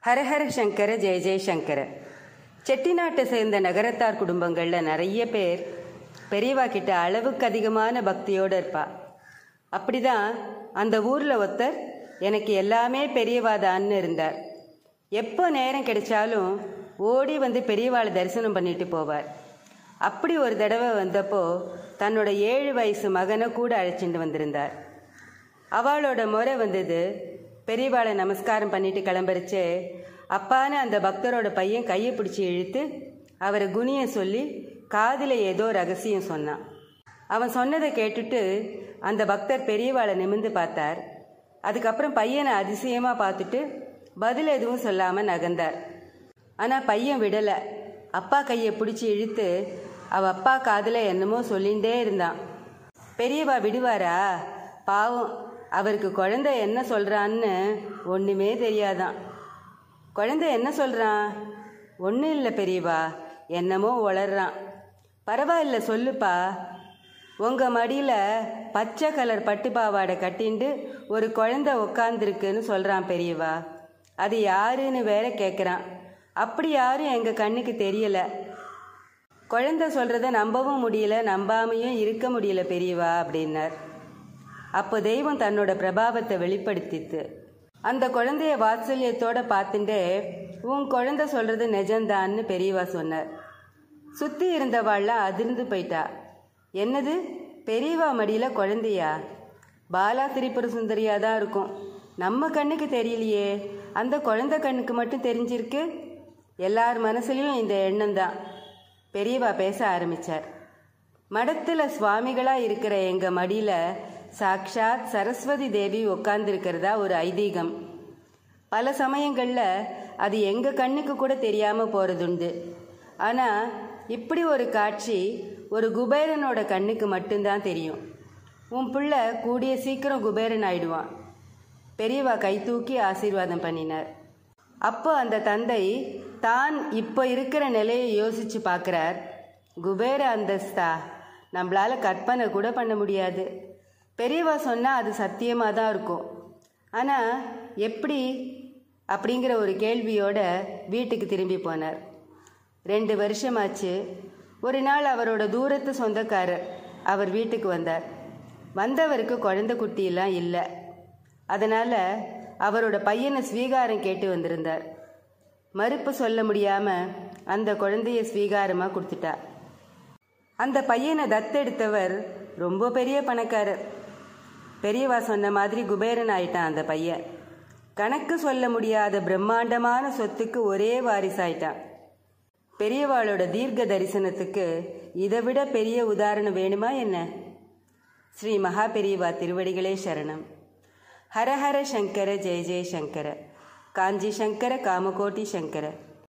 ஹரஹர சங்கர ஜெய ஜெயசங்கர செட்டிநாட்டை சேர்ந்த நகரத்தார் குடும்பங்களில் நிறைய பேர் பெரியவா கிட்ட அளவுக்கு அதிகமான பக்தியோடு இருப்பா அப்படிதான் அந்த ஊரில் ஒருத்தர் எனக்கு எல்லாமே பெரியவாதான்னு இருந்தார் எப்போ நேரம் கிடைச்சாலும் ஓடி வந்து பெரியவாளை தரிசனம் பண்ணிட்டு போவார் அப்படி ஒரு தடவை வந்தப்போ தன்னோட ஏழு வயசு மகனை கூட அழைச்சிட்டு வந்திருந்தார் அவளோட முறை வந்தது பெரியவாளை நமஸ்காரம் பண்ணிட்டு கிளம்பரிச்சு அப்பான்னு அந்த பக்தரோட பையன் கையை பிடிச்சி இழுத்து அவரை குனிய சொல்லி காதில் ஏதோ ரகசியம் சொன்னான் அவன் சொன்னதை கேட்டுட்டு அந்த பக்தர் பெரியவாளை நிமிர்ந்து பார்த்தார் அதுக்கப்புறம் பையனை அதிசயமாக பார்த்துட்டு பதில் எதுவும் சொல்லாமல் நகர்ந்தார் ஆனால் பையன் விடலை அப்பா கையை பிடிச்சி இழுத்து அவ அப்பா காதில் என்னமோ சொல்லிகிட்டே இருந்தான் பெரியவா விடுவாரா பாவம் அவருக்கு குழந்தை என்ன சொல்கிறான்னு ஒன்றுமே தெரியாதான் குழந்தை என்ன சொல்கிறான் ஒன்றும் இல்லை பெரியவா என்னமோ உளறான் பரவாயில்ல சொல்லுப்பா உங்கள் மடியில் பச்சை கலர் பட்டு பாவாடை கட்டிண்டு ஒரு குழந்தை உக்காந்துருக்குன்னு சொல்கிறான் பெரியவா அது யாருன்னு வேற கேட்குறான் அப்படி யாரும் எங்கள் கண்ணுக்கு தெரியலை குழந்தை சொல்கிறத நம்பவும் முடியல நம்பாமையும் இருக்க முடியல பெரியவா அப்படின்னார் அப்போ தெய்வம் தன்னோட பிரபாவத்தை வெளிப்படுத்தித்து அந்த குழந்தைய வாத்சல்யத்தோட பார்த்துட்டே உன் குழந்தை சொல்கிறது நிஜம்தான்னு பெரியவா சொன்னார் சுற்றி இருந்தவாள்லாம் அதிர்ந்து போயிட்டா என்னது பெரியவா மடியில் குழந்தையா பாலா திரிபுர சுந்தரியாக தான் இருக்கும் நம்ம கண்ணுக்கு தெரியலையே அந்த குழந்தை கண்ணுக்கு மட்டும் தெரிஞ்சிருக்கு எல்லார் மனசுலையும் இந்த எண்ணம் தான் பெரியவா பேச ஆரம்பித்தார் மடத்தில் சுவாமிகளாக இருக்கிற எங்கள் மடியில் சாக்ஷாத் சரஸ்வதி தேவி உட்கார்ந்துருக்கிறதா ஒரு ஐதீகம் பல சமயங்களில் அது எங்கள் கண்ணுக்கு கூட தெரியாமல் போகிறதுண்டு ஆனால் இப்படி ஒரு காட்சி ஒரு குபேரனோட கண்ணுக்கு மட்டும்தான் தெரியும் உன் பிள்ளை கூடிய சீக்கிரம் குபேரன் ஆயிடுவான் பெரியவா கை தூக்கி ஆசீர்வாதம் பண்ணினார் அப்போ அந்த தந்தை தான் இப்போ இருக்கிற நிலையை யோசித்து பார்க்குறார் குபேர அந்தஸ்தா நம்மளால கற்பனை கூட பண்ண முடியாது பெரியவா சொன்னால் அது சத்தியமாக தான் இருக்கும் ஆனால் எப்படி அப்படிங்கிற ஒரு கேள்வியோட வீட்டுக்கு திரும்பி போனார் ரெண்டு வருஷமாச்சு ஒரு நாள் அவரோட தூரத்து சொந்தக்காரர் அவர் வீட்டுக்கு வந்தார் வந்தவருக்கு குழந்தை குட்டியெல்லாம் இல்லை அதனால் அவரோட பையனை ஸ்வீகாரம் கேட்டு வந்திருந்தார் மறுப்பு சொல்ல முடியாமல் அந்த குழந்தைய ஸ்வீகாரமாக கொடுத்துட்டா அந்த பையனை தத்தெடுத்தவர் ரொம்ப பெரிய பணக்காரர் பெரியவா சொன்ன மாதிரி குபேரன் ஆயிட்டான் அந்த பையன் கணக்கு சொல்ல முடியாத பிரம்மாண்டமான சொத்துக்கு ஒரே வாரிசாயிட்டான் பெரியவாளோட தீர்க்க தரிசனத்துக்கு இதை விட பெரிய உதாரணம் வேணுமா என்ன ஸ்ரீ மகா பெரியவா திருவடிகளே சரணம் ஹரஹர சங்கர ஜெய ஜெய சங்கர காஞ்சி சங்கர காமகோட்டி சங்கர